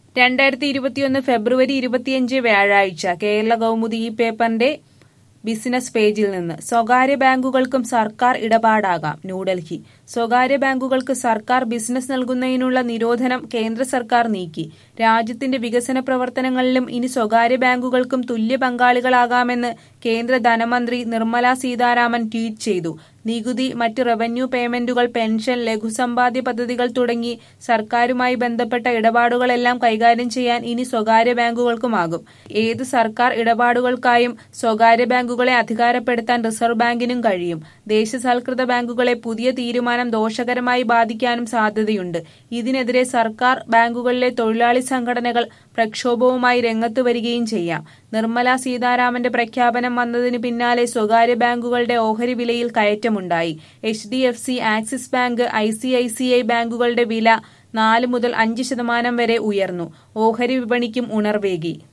രണ്ടായിരത്തി ഇരുപത്തിയൊന്ന് ഫെബ്രുവരി ഇരുപത്തിയഞ്ച് വ്യാഴാഴ്ച കേരള കൗമുദി ഈ പേപ്പറിന്റെ ബിസിനസ് പേജിൽ നിന്ന് സ്വകാര്യ ബാങ്കുകൾക്കും സർക്കാർ ഇടപാടാകാം ന്യൂഡൽഹി സ്വകാര്യ ബാങ്കുകൾക്ക് സർക്കാർ ബിസിനസ് നൽകുന്നതിനുള്ള നിരോധനം കേന്ദ്ര സർക്കാർ നീക്കി രാജ്യത്തിന്റെ വികസന പ്രവർത്തനങ്ങളിലും ഇനി സ്വകാര്യ ബാങ്കുകൾക്കും തുല്യ പങ്കാളികളാകാമെന്ന് കേന്ദ്ര ധനമന്ത്രി നിർമ്മല സീതാരാമൻ ട്വീറ്റ് ചെയ്തു നികുതി മറ്റ് റവന്യൂ പേയ്മെന്റുകൾ പെൻഷൻ ലഘുസമ്പാദ്യ പദ്ധതികൾ തുടങ്ങി സർക്കാരുമായി ബന്ധപ്പെട്ട ഇടപാടുകളെല്ലാം കൈകാര്യം ചെയ്യാൻ ഇനി സ്വകാര്യ ബാങ്കുകൾക്കുമാകും ഏത് സർക്കാർ ഇടപാടുകൾക്കായും സ്വകാര്യ ബാങ്കുകളെ അധികാരപ്പെടുത്താൻ റിസർവ് ബാങ്കിനും കഴിയും ദേശസാൽകൃത ബാങ്കുകളെ പുതിയ തീരുമാനം ദോഷകരമായി ബാധിക്കാനും സാധ്യതയുണ്ട് ഇതിനെതിരെ സർക്കാർ ബാങ്കുകളിലെ തൊഴിലാളി സംഘടനകൾ പ്രക്ഷോഭവുമായി രംഗത്ത് വരികയും ചെയ്യാം നിർമ്മല സീതാരാമന്റെ പ്രഖ്യാപനം വന്നതിന് പിന്നാലെ സ്വകാര്യ ബാങ്കുകളുടെ ഓഹരി വിലയിൽ കയറ്റമുണ്ടായി H D F C Axis bank I C I C I ബാങ്കുകളുടെ വില നാല് മുതൽ അഞ്ച് ശതമാനം വരെ ഉയർന്നു ഓഹരി വിപണിക്കും ഉണർവേകി